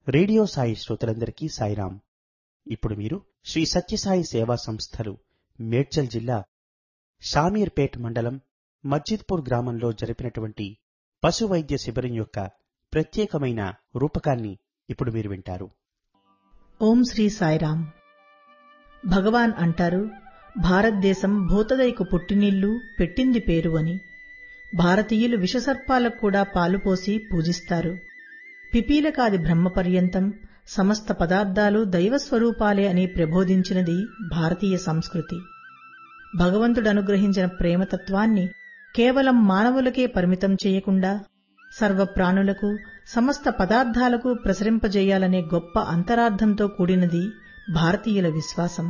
Radio Sai శ్రోతలందరికీ సాయిరాం ఇప్పుడు మీరు శ్రీ సత్యసాయి సేవా సంస్థలు మేడ్చల్ జిల్లా షామీర్పేట్ మండలం మస్జిద్పూర్ గ్రామంలో జరిపినటువంటి పశు వైద్య శిబిరం యొక్క ప్రత్యేకమైన రూపకాన్ని ఇప్పుడు మీరు వింటారు ఓం శ్రీ సాయిరాం భగవాన్ అంటారు భారతదేశం భూతదయకు పుట్టినిల్లు పెట్టింది పేరు అని భారతీయులు విషసర్పాలకు కూడా పాలుపోసి పూజిస్తారు పిపీలకాది బ్రహ్మపర్యంతం సమస్త పదార్థాలు దైవస్వరూపాలే అని ప్రబోధించినది భారతీయ సంస్కృతి భగవంతుడు అనుగ్రహించిన ప్రేమతత్వాన్ని కేవలం మానవులకే పరిమితం చేయకుండా సర్వ ప్రాణులకు సమస్త పదార్థాలకు ప్రసరింపజేయాలనే గొప్ప అంతరార్థంతో కూడినది భారతీయుల విశ్వాసం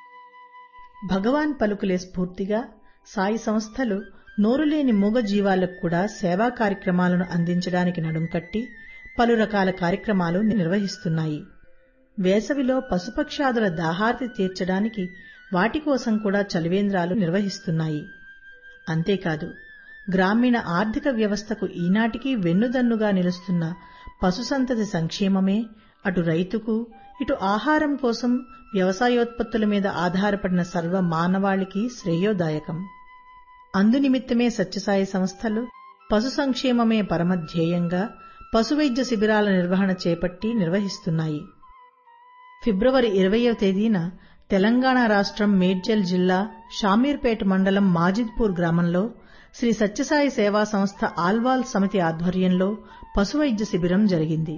భగవాన్ పలుకులే స్ఫూర్తిగా సాయి సంస్థలు నోరులేని మూగ జీవాలకు కూడా సేవా కార్యక్రమాలను అందించడానికి నడుంకట్టి పలు రకాల కార్యక్రమాలు నిర్వహిస్తున్నాయి వేసవిలో పశుపక్షాదుల దాహార్తి తీర్చడానికి వాటి కోసం కూడా చలివేంద్రాలు నిర్వహిస్తున్నాయి అంతేకాదు గ్రామీణ ఆర్థిక వ్యవస్థకు ఈనాటికి వెన్నుదన్నుగా నిలుస్తున్న పశుసంతతి సంక్షేమమే అటు రైతుకు ఇటు ఆహారం కోసం వ్యవసాయోత్పత్తుల మీద ఆధారపడిన సర్వ మానవాళికి శ్రేయోదాయకం అందునిమిత్తమే సత్యసాయి సంస్థలు పశు సంక్షేమమే పరమధ్యేయంగా పశువైద్య శిబిరాల నిర్వహణ చేపట్టి నిర్వహిస్తున్నాయి ఫిబ్రవరి ఇరవయవ తేదీన తెలంగాణ రాష్ట్రం మేడ్చల్ జిల్లా షామీర్పేట మండలం మాజిద్పూర్ గ్రామంలో శ్రీ సత్యసాయి సేవా సంస్థ ఆల్వాల్ సమితి ఆధ్వర్యంలో పశువైద్య శిబిరం జరిగింది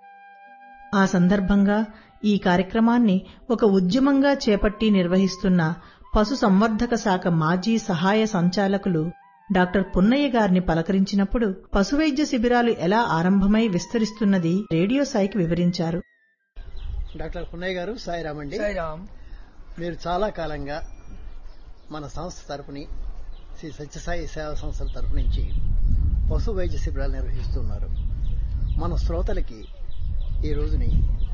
ఆ సందర్భంగా ఈ కార్యక్రమాన్ని ఒక ఉద్యమంగా చేపట్టి నిర్వహిస్తున్న పశు సంవర్ధక శాఖ మాజీ సహాయ సంచాలకులు డాక్టర్ పున్నయ్య గారిని పలకరించినప్పుడు పశువైద్య శిబిరాలు ఎలా ఆరంభమై విస్తరిస్తున్నది రేడియో సాయికి వివరించారు డాక్టర్ పున్నయ్య గారు సాయిరామ్ అండి సాయిరామ్ మీరు చాలా కాలంగా మన సంస్థ తరపుని శ్రీ సత్యసాయి సేవా సంస్థల తరపు నుంచి పశు వైద్య శిబిరాలు నిర్వహిస్తున్నారు మన శ్రోతలకి ఈ రోజుని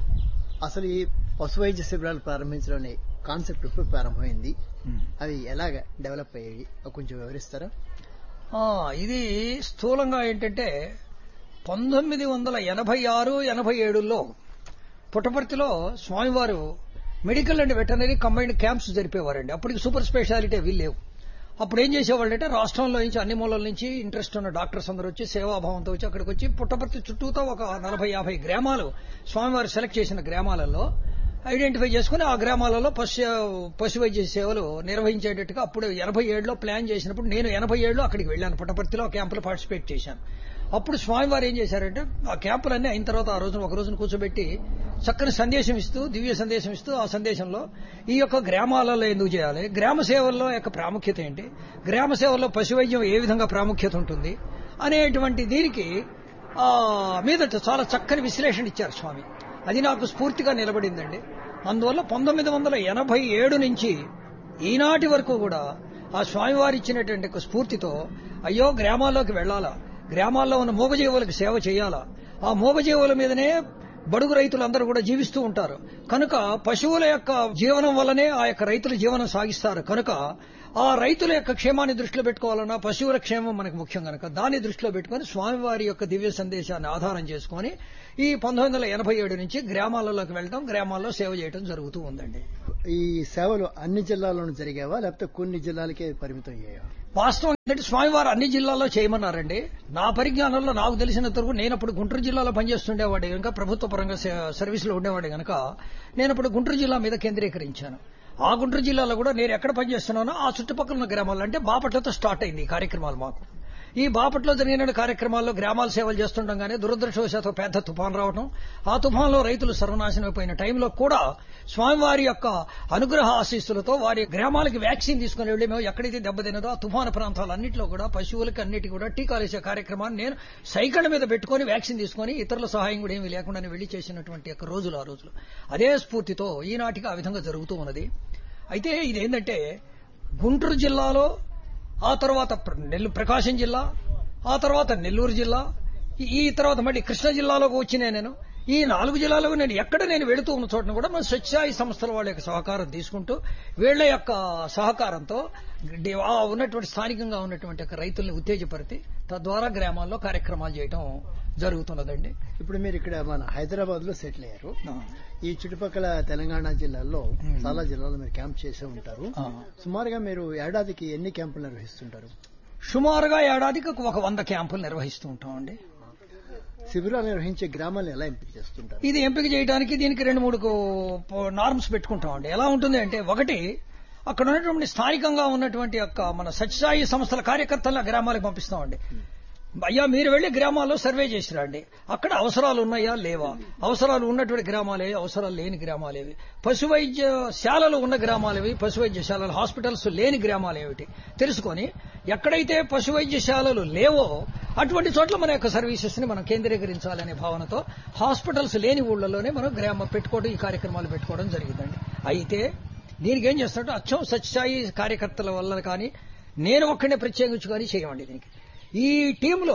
అసలు ఈ పశు వైద్య శిబిరాలు ప్రారంభించడం కాన్సెప్ట్ ఎప్పుడు ప్రారంభమైంది అవి ఎలాగ డెవలప్ అయ్యాయి కొంచెం వివరిస్తారా ఆ, ఇది స్థూలంగా ఏంటంటే పంతొమ్మిది వందల ఎనభై ఆరు ఎనభై ఏడులో పుట్టపర్తిలో స్వామివారు medical and veterinary combined camps జరిపేవారండి అప్పటికి సూపర్ స్పెషాలిటీ అవి లేవు అప్పుడు ఏం చేసేవాళ్ళు అంటే రాష్ట్రంలో నుంచి అన్ని మూలల నుంచి ఇంట్రెస్ట్ ఉన్న డాక్టర్స్ అందరూ వచ్చి సేవాభావంతో వచ్చి అక్కడికి వచ్చి పుట్టపర్తి చుట్టూతో ఒక నలభై యాభై గ్రామాలు స్వామివారు సెలెక్ట్ చేసిన గ్రామాలలో ఐడెంటిఫై చేసుకుని ఆ గ్రామాలలో పశు పశు వైద్య సేవలు నిర్వహించేటట్టుగా అప్పుడు ఎనభై ఏడులో ప్లాన్ చేసినప్పుడు నేను ఎనభై ఏడులో అక్కడికి వెళ్ళాను పుట్టపర్తిలో ఆ క్యాంపులో పార్టిసిపేట్ చేశాను అప్పుడు స్వామివారు ఏం చేశారంటే ఆ క్యాంపులన్నీ అయిన తర్వాత ఆ రోజున ఒక రోజున కూర్చోబెట్టి చక్కని సందేశం ఇస్తూ దివ్య సందేశం ఇస్తూ ఆ సందేశంలో ఈ యొక్క గ్రామాలలో ఎందుకు చేయాలి గ్రామ సేవల్లో యొక్క ప్రాముఖ్యత ఏంటి గ్రామ సేవల్లో పశు వైద్యం ఏ విధంగా ప్రాముఖ్యత ఉంటుంది అనేటువంటి దీనికి ఆ మీద చాలా చక్కని విశ్లేషణ ఇచ్చారు స్వామి అది నాకు స్ఫూర్తిగా నిలబడిందండి అందువల్ల పంతొమ్మిది వందల ఎనభై ఏడు నుంచి ఈనాటి వరకు కూడా ఆ స్వామివారు ఇచ్చినటువంటి ఒక స్ఫూర్తితో అయ్యో గ్రామాల్లోకి వెళ్లాలా గ్రామాల్లో ఉన్న మూగజీవులకు సేవ చేయాలా ఆ మూగజీవుల మీదనే బడుగు రైతులందరూ కూడా జీవిస్తూ ఉంటారు కనుక పశువుల యొక్క జీవనం వల్లనే ఆ యొక్క రైతుల జీవనం సాగిస్తారు కనుక ఆ రైతుల యొక్క క్షేమాన్ని దృష్టిలో పెట్టుకోవాలన్నా పశువుల క్షేమం మనకు ముఖ్యం కనుక దాన్ని దృష్టిలో పెట్టుకుని స్వామివారి యొక్క దివ్య సందేశాన్ని ఆధారం చేసుకుని ఈ పంతొమ్మిది వందల ఎనభై ఏడు నుంచి గ్రామాలలోకి వెళ్ళడం గ్రామాల్లో సేవ చేయడం జరుగుతూ ఉందండి ఈ సేవలు అన్ని జిల్లాల్లోనూ జరిగావా లేకపోతే కొన్ని జిల్లాలకే పరిమితం అయ్యాయా వాస్తవం ఏంటంటే స్వామివారు అన్ని జిల్లాల్లో చేయమన్నారండి నా పరిజ్ఞానంలో నాకు తెలిసినంత వరకు నేను అప్పుడు గుంటూరు జిల్లాలో పనిచేస్తుండేవాడి కనుక ప్రభుత్వ పరంగా సర్వీసులో ఉండేవాడి కనుక నేను అప్పుడు గుంటూరు జిల్లా మీద కేంద్రీకరించాను ఆ గుంటూరు జిల్లాలో కూడా నేను ఎక్కడ పనిచేస్తున్నానో ఆ చుట్టుపక్కల ఉన్న గ్రామాలు అంటే బాపట్లతో స్టార్ట్ అయింది ఈ కార్యక్రమాలు మాకు ఈ బాపట్లో జరిగిన కార్యక్రమాల్లో గ్రామాల సేవలు చేస్తుండగానే దురదృష్టవశాత్తు పెద్ద తుఫాన్ రావడం ఆ తుఫాన్లో రైతులు సర్వనాశనం అయిపోయిన టైంలో కూడా స్వామివారి యొక్క అనుగ్రహ ఆశీస్సులతో వారి గ్రామాలకి వ్యాక్సిన్ తీసుకుని వెళ్ళి మేము ఎక్కడైతే దెబ్బతిన్నదో ఆ తుఫాను ప్రాంతాలన్నింటిలో కూడా పశువులకి అన్నిటి కూడా టీకాలు వేసే కార్యక్రమాన్ని నేను సైకిల్ మీద పెట్టుకుని వ్యాక్సిన్ తీసుకుని ఇతరుల సహాయం కూడా ఏమీ లేకుండా వెళ్లి చేసినటువంటి యొక్క రోజులు ఆ రోజులు అదే స్ఫూర్తితో ఈనాటికి ఆ విధంగా జరుగుతూ ఉన్నది అయితే ఇదేంటంటే గుంటూరు జిల్లాలో ఆ తర్వాత నెల్లు ప్రకాశం జిల్లా ఆ తర్వాత నెల్లూరు జిల్లా ఈ తర్వాత మళ్ళీ కృష్ణా జిల్లాలోకి వచ్చిన నేను ఈ నాలుగు జిల్లాలకు నేను ఎక్కడ నేను వెళుతూ ఉన్న చోటను కూడా మన స్వచ్ఛాయి సంస్థల వాళ్ళ యొక్క సహకారం తీసుకుంటూ వీళ్ల యొక్క సహకారంతో డి- ఆ ఉన్నటువంటి స్థానికంగా ఉన్నటువంటి యొక్క రైతుల్ని ఉత్తేజపరిచి తద్వారా గ్రామాల్లో కార్యక్రమాలు చేయటం జరుగుతున్నదండి ఇప్పుడు మీరు ఇక్కడ మన హైదరాబాద్ లో సెటిల్ అయ్యారు ఆ, ఈ చుట్టుపక్కల తెలంగాణ జిల్లాల్లో మ్మ్. చాలా జిల్లాల్లో మీరు క్యాంప్ చేసే ఉంటారు ఆ. సుమారుగా మీరు ఏడాదికి ఎన్ని క్యాంపులు నిర్వహిస్తుంటారు సుమారుగా ఏడాదికి ఒక వంద క్యాంపులు నిర్వహిస్తూ ఉంటామండి శిబిరాలు నిర్వహించే గ్రామాలను ఎలా ఎంపిక చేస్తుంటారు ఇది ఎంపిక చేయడానికి దీనికి రెండు మూడు నార్మ్స్ పెట్టుకుంటామండి ఎలా ఉంటుంది అంటే ఒకటి అక్కడ ఉన్నటువంటి స్థానికంగా ఉన్నటువంటి యొక్క మన సత్యసాయి సంస్థల కార్యకర్తల గ్రామాలకు పంపిస్తామండి అయ్యా మీరు వెళ్లి గ్రామాల్లో సర్వే చేసి రండి అక్కడ అవసరాలు ఉన్నాయా లేవా అవసరాలు ఉన్నటువంటి గ్రామాలేవి అవసరాలు లేని గ్రామాలేవి పశు వైద్యశాలలు ఉన్న గ్రామాలేవి పశు వైద్యశాలలు హాస్పిటల్స్ లేని గ్రామాలు ఏమిటి తెలుసుకొని ఎక్కడైతే పశు వైద్యశాలలు లేవో అటువంటి చోట్ల మన యొక్క సర్వీసెస్ ని మనం కేంద్రీకరించాలనే భావనతో హాస్పిటల్స్ లేని ఊళ్ళలోనే మనం గ్రామ పెట్టుకోవడం ఈ కార్యక్రమాలు పెట్టుకోవడం జరిగిందండి అయితే దీనికి ఏం చేస్తున్నట్టు అచ్చం సత్యసాయి కార్యకర్తల వల్ల కానీ నేను ఒక్కడే ప్రత్యేకించి కానీ చేయమండి దీనికి ఈ టీంలో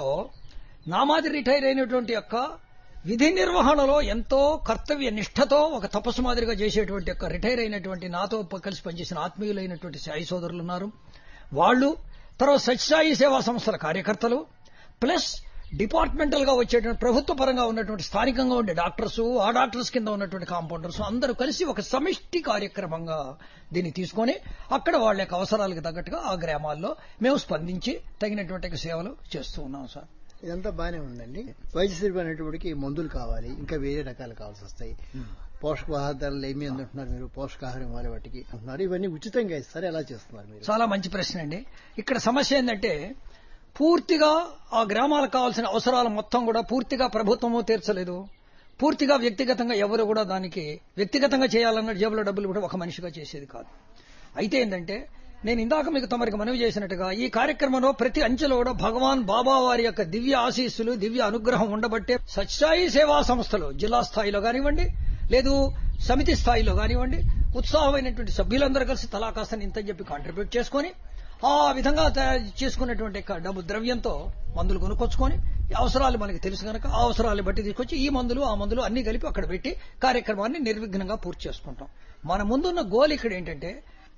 నామాది రిటైర్ అయినటువంటి యొక్క విధి నిర్వహణలో ఎంతో కర్తవ్య నిష్ఠతో ఒక తపస్సు మాదిరిగా చేసేటువంటి యొక్క రిటైర్ అయినటువంటి నాతో ప- కలిసి పనిచేసిన ఆత్మీయులైనటువంటి సాయి సోదరులు ఉన్నారు వాళ్ళు తర్వాత సత్యసాయి సేవా సంస్థల కార్యకర్తలు ప్లస్ డిపార్ట్మెంటల్ గా వచ్చేటువంటి ప్రభుత్వ పరంగా ఉన్నటువంటి స్థానికంగా ఉండే డాక్టర్స్ ఆ డాక్టర్స్ కింద ఉన్నటువంటి కాంపౌండర్స్ అందరూ కలిసి ఒక సమిష్టి కార్యక్రమంగా దీన్ని తీసుకొని అక్కడ వాళ్ళ యొక్క అవసరాలకు తగ్గట్టుగా ఆ గ్రామాల్లో మేము స్పందించి తగినటువంటి సేవలు చేస్తూ ఉన్నాం సార్ ఇదంతా బాగానే ఉందండి వైద్య శిబిరం అనేటప్పటికి మందులు కావాలి ఇంకా వేరే రకాలు కావాల్సి వస్తాయి పోషకాహారాలు ఏమి అంటున్నారు మీరు పోషకాహారం ఇవ్వాలి వాటికి అంటున్నారు ఇవన్నీ ఉచితంగా ఇస్తారు ఎలా చేస్తున్నారు మీరు చాలా మంచి ప్రశ్న అండి ఇక్కడ సమస్య ఏంటంటే పూర్తిగా ఆ గ్రామాలకు కావాల్సిన అవసరాలు మొత్తం కూడా పూర్తిగా ప్రభుత్వము తీర్చలేదు పూర్తిగా వ్యక్తిగతంగా ఎవరు కూడా దానికి వ్యక్తిగతంగా చేయాలన్న జేబులో డబ్బులు కూడా ఒక మనిషిగా చేసేది కాదు అయితే ఏంటంటే నేను ఇందాక మీకు తమరికి మనవి చేసినట్టుగా ఈ కార్యక్రమంలో ప్రతి అంచెలో కూడా భగవాన్ బాబా వారి యొక్క దివ్య ఆశీస్సులు దివ్య అనుగ్రహం ఉండబట్టే సత్సాయి సేవా సంస్థలు జిల్లా స్థాయిలో కానివ్వండి లేదు సమితి స్థాయిలో కానివ్వండి ఉత్సాహమైనటువంటి సభ్యులందరూ కలిసి తలా కాస్త ఇంతని చెప్పి కాంట్రిబ్యూట్ చేసుకొని ఆ విధంగా తయారు చేసుకున్నటువంటి యొక్క డబ్బు ద్రవ్యంతో మందులు కొనుక్కొచ్చుకొని ఈ అవసరాలు మనకి తెలుసు కనుక ఆ అవసరాలు బట్టి తీసుకొచ్చి ఈ మందులు ఆ మందులు అన్ని కలిపి అక్కడ పెట్టి కార్యక్రమాన్ని నిర్విఘ్నంగా పూర్తి చేసుకుంటాం మన ముందున్న గోల్ ఇక్కడ ఏంటంటే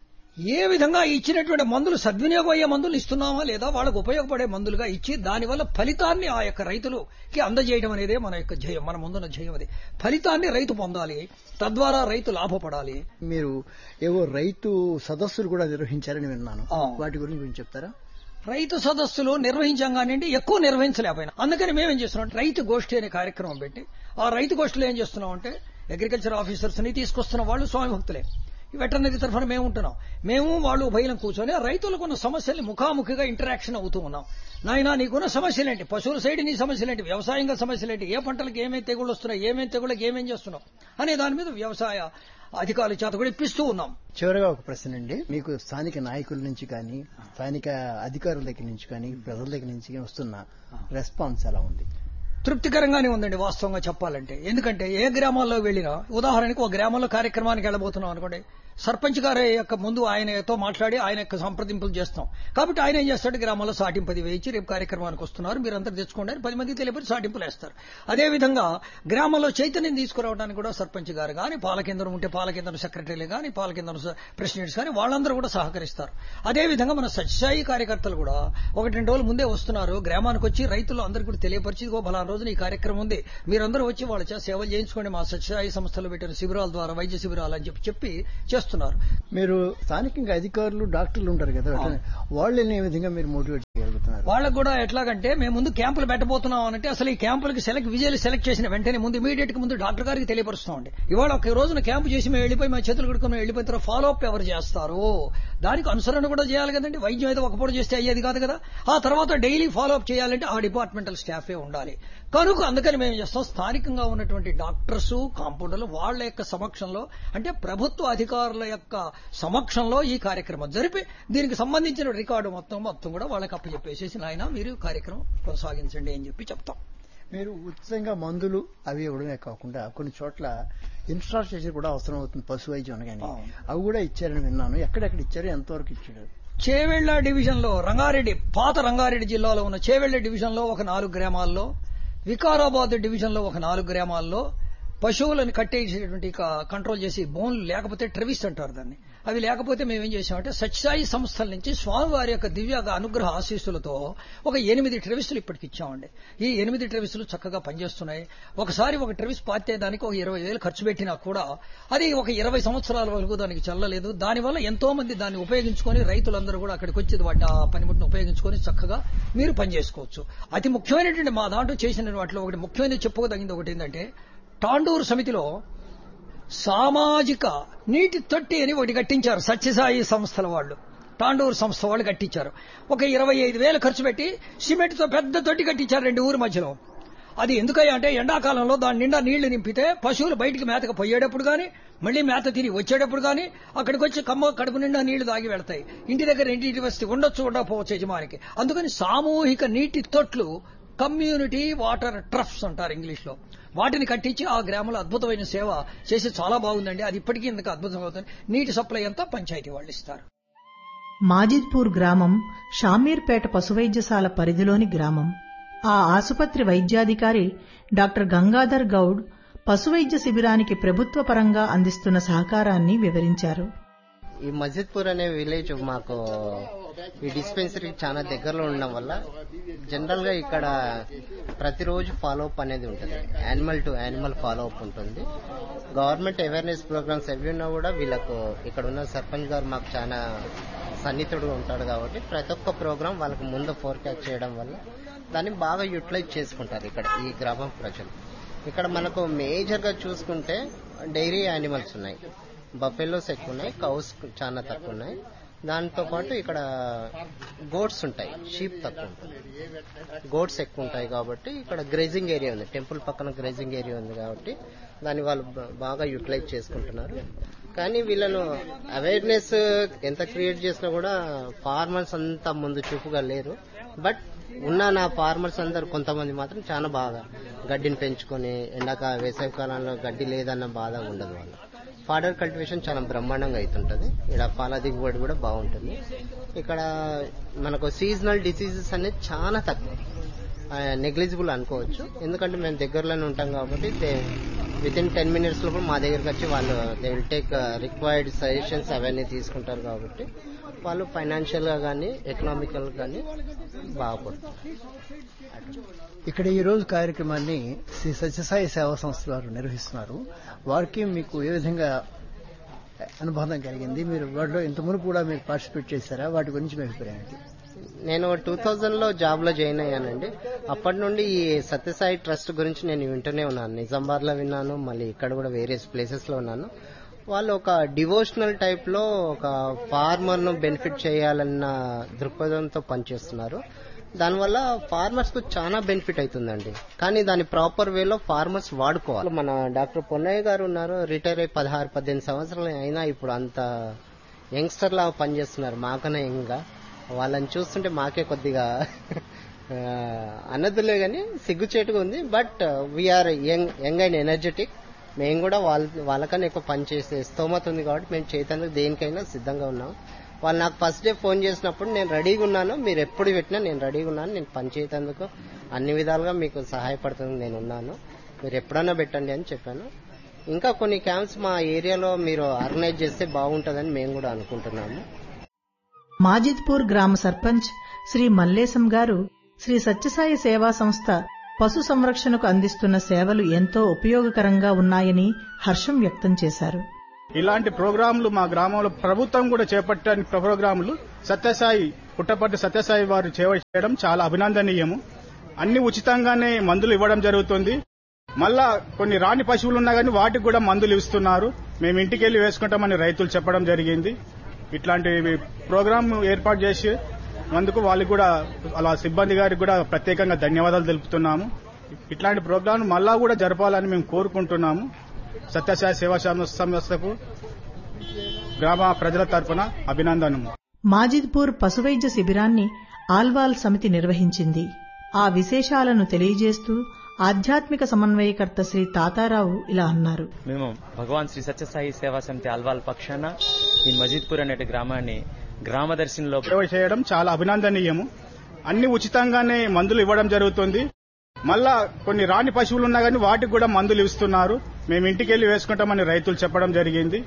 ఏ విధంగా ఇచ్చినటువంటి మందులు సద్వినియోగం అయ్యే మందులు ఇస్తున్నామా లేదా వాళ్ళకు ఉపయోగపడే మందులుగా ఇచ్చి దానివల్ల ఫలితాన్ని ఆ యొక్క రైతులకి అందజేయడం అనేదే మన యొక్క ధ్యేయం మన ముందున్న ధ్యేయం అది ఫలితాన్ని రైతు పొందాలి తద్వారా రైతు లాభపడాలి మీరు ఏవో రైతు సదస్సులు కూడా నిర్వహించారని విన్నాను ఆ. వాటి గురించి కొంచెం చెప్తారా రైతు సదస్సులు నిర్వహించాం కానివ్వండి ఎక్కువ నిర్వహించలేకపోయినా అందుకని మేమేం చేస్తున్నాం రైతు గోష్ఠి అనే కార్యక్రమం పెట్టి ఆ రైతు గోష్ఠిలో ఏం చేస్తున్నాం అంటే అగ్రికల్చర్ ఆఫీసర్స్ ని తీసుకొస్తున్న వాళ్ళు స్వామి భక్తులే ఈ వెటర్నరీ తరఫున మేము ఉంటున్నాం మేము వాళ్ళు ఉభయలం కూర్చొని ఆ రైతులకు ఉన్న సమస్యల్ని ముఖాముఖిగా ఇంటరాక్షన్ అవుతూ ఉన్నాం నాయనా నీకున్న సమస్యలేంటి పశువుల సైడ్ నీ సమస్యలేంటి వ్యవసాయంగా సమస్యలేంటి ఏ పంటలకు ఏమేమి తెగుళ్ళు వస్తున్నాయి ఏమేమి తెగుళ్ళకి ఏమేం చేస్తున్నాం అనే దాని మీద వ్యవసాయ అధికారుల చేత కూడా ఇప్పిస్తూ ఉన్నాం చివరిగా ఒక ప్రశ్న అండి మీకు స్థానిక నాయకుల నుంచి కానీ స్థానిక అధికారుల దగ్గర నుంచి కానీ ప్రజల దగ్గర నుంచి కానీ వస్తున్న రెస్పాన్స్ ఎలా ఉంది తృప్తికరంగానే ఉందండి వాస్తవంగా చెప్పాలంటే ఎందుకంటే ఏ గ్రామాల్లో వెళ్ళినా ఉదాహరణకు ఒక గ్రామంలో కార్యక్రమానికి వెళ్ళబోతున్నాం అనుకోండి సర్పంచ్ గారి యొక్క ముందు ఆయనతో మాట్లాడి ఆయన యొక్క సంప్రదింపులు చేస్తాం కాబట్టి ఆయన ఏం చేస్తాడు గ్రామంలో సాటింపు అది వేయించి రేపు కార్యక్రమానికి వస్తున్నారు మీరు అందరూ తెచ్చుకోండి అని పది మందికి తెలియపరి సాటింపులు వేస్తారు అదేవిధంగా గ్రామంలో చైతన్యం తీసుకురావడానికి కూడా సర్పంచ్ గారు కానీ పాలకేంద్రం ఉంటే పాలకేంద్రం సెక్రటరీలు కానీ పాలకేంద్రం ప్రెసిడెంట్స్ కానీ వాళ్ళందరూ కూడా సహకరిస్తారు అదేవిధంగా మన సత్యసాయి కార్యకర్తలు కూడా ఒకటి రెండు రోజులు ముందే వస్తున్నారు గ్రామానికి వచ్చి రైతులు అందరికీ కూడా తెలియపరిచి ఇదిగో ఫలానా రోజున ఈ కార్యక్రమం ఉంది మీరందరూ వచ్చి వాళ్ళ చేత సేవలు చేయించుకోండి మా సత్యసాయి సంస్థలు పెట్టిన శిబిరాల ద్వారా వైద్య శిబిరాలు అని చెప్పి చెప్పి చేస్తున్నారు మీరు స్థానికంగా అధికారులు డాక్టర్లు ఉంటారు కదా వాళ్ళని ఏ విధంగా మీరు మోటివేట్ చేయగలుగుతున్నారు వాళ్ళకు కూడా ఎట్లాగంటే మేము ముందు క్యాంపులు పెట్టబోతున్నాం అంటే అసలు ఈ క్యాంపులకి సెలెక్ట్ విజయాలు సెలెక్ట్ చేసిన వెంటనే ముందు ఇమీడియట్ గా ముందు డాక్టర్ గారికి తెలియపరుస్తామండి ఇవాళ ఒక రోజున క్యాంపు చేసి మేము వెళ్ళిపోయి మా చేతులు కడుకొని మేము వెళ్ళిపోయిన తర్వాత ఫాలో అప్ ఎవరు చేస్తారు దానికి అనుసరణ కూడా చేయాలి కదండి వైద్యం ఏదో ఒక పూట చేస్తే అయ్యేది కాదు కదా ఆ తర్వాత డైలీ ఫాలో అప్ చేయాలంటే ఆ డిపార్ట్మెంటల్ స్టాఫే ఉండాలి కనుక అందుకని మేము చేస్తాం స్థానికంగా ఉన్నటువంటి డాక్టర్స్ కాంపౌండర్లు వాళ్ళ యొక్క సమక్షంలో అంటే ప్రభుత్వ అధికారుల యొక్క సమక్షంలో ఈ కార్యక్రమం జరిపి దీనికి సంబంధించిన రికార్డు మొత్తం మొత్తం కూడా వాళ్ళకి అప్పచెప్పేసేసి నాయన మీరు కార్యక్రమం కొనసాగించండి అని చెప్పి చెప్తాం మీరు ఉచితంగా మందులు అవి ఇవ్వడమే కాకుండా కొన్ని చోట్ల ఇన్ఫ్రాస్ట్రక్చర్ కూడా అవసరం అవుతుంది పశు వైద్యం అనగానే అవును. అవి కూడా ఇచ్చారని విన్నాను ఎక్కడెక్కడ ఇచ్చారు ఎంతవరకు ఇచ్చారు చేవెళ్ల డివిజన్ లో రంగారెడ్డి పాత రంగారెడ్డి జిల్లాలో ఉన్న చేవెళ్ల డివిజన్ లో ఒక నాలుగు గ్రామాల్లో వికారాబాద్ డివిజన్ లో ఒక నాలుగు గ్రామాల్లో పశువులను కట్టేసేటువంటి క- కంట్రోల్ చేసి బోన్లు లేకపోతే ట్రెవిస్ అంటారు దాన్ని అవి లేకపోతే మేము ఏం చేసామంటే సత్యసాయి సంస్థల నుంచి స్వామివారి యొక్క దివ్య అనుగ్రహ ఆశీస్సులతో ఒక ఎనిమిది ట్రెవిస్లు ఇప్పటికి ఇచ్చామండి ఈ ఎనిమిది ట్రెవిస్లు చక్కగా పనిచేస్తున్నాయి ఒకసారి ఒక ట్రెవిస్ పాతే దానికి ఒక ఇరవై వేలు ఖర్చు పెట్టినా కూడా అది ఒక ఇరవై సంవత్సరాల వరకు దానికి చల్లలేదు దానివల్ల ఎంతో మంది దాన్ని ఉపయోగించుకొని రైతులందరూ కూడా అక్కడికి వచ్చి వాటి ఆ పనిముట్టును ఉపయోగించుకొని చక్కగా మీరు పనిచేసుకోవచ్చు అతి ముఖ్యమైనటువంటి మా దాంట్లో చేసిన వాటిలో ఒకటి ముఖ్యమైనది చెప్పుకోదగింది ఒకటి ఏంటంటే టాండూరు సమితిలో సామాజిక నీటి తొట్టి అని ఒకటి కట్టించారు సత్యసాయి సంస్థల వాళ్ళు తాండూరు సంస్థ వాళ్ళు కట్టించారు ఒక ఇరవై ఐదు వేలు ఖర్చు పెట్టి సిమెంట్ తో పెద్ద తొట్టి కట్టించారు రెండు ఊరి మధ్యలో అది ఎందుకయ్యా అంటే ఎండాకాలంలో దాని నిండా నీళ్లు నింపితే పశువులు బయటికి మేతకు పోయేటప్పుడు కానీ మళ్ళీ మేత తిరిగి వచ్చేటప్పుడు కానీ అక్కడికి వచ్చి కమ్మ కడుపు నిండా నీళ్లు తాగి వెళ్తాయి ఇంటి దగ్గర ఇంటి వస్తే ఉండొచ్చు ఉండకపోవచ్చు యజమానికి అందుకని సామూహిక నీటి తొట్లు కమ్యూనిటీ వాటర్ ట్రఫ్స్ అంటారు ఇంగ్లీష్ లో వాటిని కట్టించి ఆ గ్రామంలో అద్భుతమైన సేవ చేసి చాలా బాగుందండి అది ఇప్పటికీ ఇందుకు అద్భుతం అవుతుంది నీటి సప్లై అంతా పంచాయతీ వాళ్ళు ఇస్తారు మాజిద్పూర్ గ్రామం షామీర్పేట పశువైద్యశాల పరిధిలోని గ్రామం ఆ ఆసుపత్రి వైద్యాధికారి డాక్టర్ గంగాధర్ గౌడ్ పశువైద్య శిబిరానికి ప్రభుత్వ పరంగా అందిస్తున్న సహకారాన్ని వివరించారు ఈ మజిద్పూర్ అనే విలేజ్ మాకు ఈ డిస్పెన్సరీ చాలా దగ్గరలో ఉండడం వల్ల జనరల్ గా ఇక్కడ ప్రతిరోజు ఫాలో అప్ అనేది ఉంటుంది animal to animal follow up ఉంటుంది గవర్నమెంట్ అవేర్నెస్ ప్రోగ్రామ్స్ ఎవి ఉన్నా కూడా వీళ్ళకు ఇక్కడ ఉన్న సర్పంచ్ గారు మాకు చాలా సన్నిహితుడుగా ఉంటాడు కాబట్టి ప్రతి ఒక్క ప్రోగ్రామ్ వాళ్ళకి ముందు ఫోర్కాస్ట్ చేయడం వల్ల దాన్ని బాగా యూటిలైజ్ చేసుకుంటారు ఇక్కడ ఈ గ్రామం ప్రజలు ఇక్కడ మనకు మేజర్ గా చూసుకుంటే డైరీ యానిమల్స్ ఉన్నాయి బఫెలోస్ ఎక్కువ ఉన్నాయి కౌస్ చాలా తక్కువ ఉన్నాయి దాంతో పాటు ఇక్కడ గోడ్స్ ఉంటాయి షీప్ తక్కువ ఉంటుంది గోడ్స్ ఎక్కువ ఉంటాయి కాబట్టి ఇక్కడ గ్రేజింగ్ ఏరియా ఉంది టెంపుల్ పక్కన గ్రేజింగ్ ఏరియా ఉంది కాబట్టి దాన్ని వాళ్ళు బ- బాగా యూటిలైజ్ చేసుకుంటున్నారు కానీ వీళ్ళను అవేర్నెస్ ఎంత క్రియేట్ చేసినా కూడా ఫార్మర్స్ అంతా ముందు చూపుగా లేరు బట్ ఉన్న నా ఫార్మర్స్ అందరు కొంతమంది మాత్రం చాలా బాగా గడ్డిని పెంచుకొని ఎండాక వేసవి కాలంలో గడ్డి లేదన్న బాధ ఉండదు వాళ్ళు ఫాడర్ కల్టివేషన్ చాలా బ్రహ్మాండంగా అవుతుంటది ఇక్కడ పాల దిగుబడి కూడా బాగుంటుంది ఇక్కడ మనకు సీజనల్ డిసీజెస్ అనేది చాలా తక్కువ నెగ్లిజిబుల్ అనుకోవచ్చు ఎందుకంటే మేము దగ్గరలోనే ఉంటాం కాబట్టి విత్ ఇన్ టెన్ మినిట్స్ లోపల మా దగ్గరికి వచ్చి వాళ్ళు they will take required suggestions అవన్నీ తీసుకుంటారు కాబట్టి వాళ్ళు ఫైనాన్షియల్ గా కానీ ఎకనామికల్ కానీ బాగుపడుతుంది ఇక్కడ ఈ రోజు కార్యక్రమాన్ని శ్రీ సత్యసాయి సేవా సంస్థ వారు నిర్వహిస్తున్నారు వారికి మీకు ఏ విధంగా అనుబంధం కలిగింది మీరు వాటిలో ఇంత మునుపు కూడా మీరు పార్టిసిపేట్ చేశారా వాటి గురించి మీ అభిప్రాయం ఏంటి నేను టూ థౌజండ్ లో జాబ్ లో జాయిన్ అయ్యానండి అప్పటి నుండి ఈ సత్యసాయి ట్రస్ట్ గురించి నేను వింటూనే ఉన్నాను నిజామాబాద్ లో విన్నాను మళ్ళీ ఇక్కడ కూడా వేరియస్ ప్లేసెస్ లో ఉన్నాను వాళ్ళు ఒక డివోషనల్ టైప్ లో ఒక ఫార్మర్ ను బెనిఫిట్ చేయాలన్న దృక్పథంతో పనిచేస్తున్నారు దానివల్ల ఫార్మర్స్ కు చాలా బెనిఫిట్ అవుతుందండి కానీ దాని ప్రాపర్ వేలో ఫార్మర్స్ వాడుకోవాలి మన డాక్టర్ పొన్నయ్య గారు ఉన్నారు రిటైర్ అయి పదహారు పద్దెనిమిది సంవత్సరాలు అయినా ఇప్పుడు అంత యంగ్స్టర్ లా పనిచేస్తున్నారు మాకన్నా యంగ్గా వాళ్ళని చూస్తుంటే మాకే కొద్దిగా ఆ, అన్నదులే గాని సిగ్గుచేటుగా ఉంది but we are young young and energetic మేము కూడా వాళ్ళ వాళ్ళకన్నా ఎక్కువ పని చేసే స్తోమత ఉంది కాబట్టి మేము చేతందుకు దేనికైనా సిద్ధంగా ఉన్నాం వాళ్ళు నాకు ఫస్ట్ డే ఫోన్ చేసినప్పుడు నేను రెడీగా ఉన్నాను మీరు ఎప్పుడు పెట్టినా నేను రెడీగా ఉన్నాను నేను పని చేసేందుకు అన్ని విధాలుగా మీకు సహాయపడుతుంది నేను ఉన్నాను మీరు ఎప్పుడన్నా పెట్టండి అని చెప్పాను ఇంకా కొన్ని క్యాంప్స్ మా ఏరియాలో మీరు ఆర్గనైజ్ చేస్తే బాగుంటుందని మేము కూడా అనుకుంటున్నాము మాజిద్పూర్ గ్రామ సర్పంచ్ శ్రీ మల్లేశం గారు శ్రీ సత్యసాయి సేవా సంస్థ పశు సంరక్షణకు అందిస్తున్న సేవలు ఎంతో ఉపయోగకరంగా ఉన్నాయని హర్షం వ్యక్తం చేశారు ఇలాంటి ప్రోగ్రాంలు మా గ్రామంలో ప్రభుత్వం కూడా చేపట్టని ప్రోగ్రాంలు సత్యసాయి పుట్టపర్తి సత్యసాయి వారు చేవ చేయడం చాలా అభినందనీయము అన్ని ఉచితంగానే మందులు ఇవ్వడం జరుగుతుంది మళ్ళా కొన్ని రాని పశువులు ఉన్నా కానీ వాటికి కూడా మందులు ఇస్తున్నారు మేము ఇంటికి వెళ్లి వేసుకుంటామని రైతులు చెప్పడం జరిగింది ఇట్లాంటి ప్రోగ్రాం ఏర్పాటు చేసి అందుకు వాళ్ళకి కూడా అలా సిబ్బంది గారికి కూడా ప్రత్యేకంగా ధన్యవాదాలు తెలుపుతున్నాము ఇట్లాంటి ప్రోగ్రాం మళ్ళా కూడా జరపాలని మేము కోరుకుంటున్నాము సత్యసాయి సేవా సంస్థకు గ్రామ ప్రజల తరపున అభినందనము మాజిద్పూర్ పశువైద్య శిబిరాన్ని ఆల్వాల్ సమితి నిర్వహించింది ఆ విశేషాలను తెలియజేస్తూ ఆధ్యాత్మిక సమన్వయకర్త శ్రీ తాతారావు ఇలా అన్నారు మేము భగవాన్ శ్రీ సత్యసాయి సేవా సమితి అల్వాల్ పక్షాన ఈ మజీద్పూర్ అనే గ్రామాన్ని గ్రామదర్శినిలో సేవ చేయడం చాలా అభినందనీయము అన్ని ఉచితంగానే మందులు ఇవ్వడం జరుగుతుంది మళ్ళా కొన్ని రాని పశువులు ఉన్నా కానీ వాటికి కూడా మందులు ఇస్తున్నారు మేము ఇంటికి వెళ్లి వేసుకుంటామని రైతులు చెప్పడం జరిగింది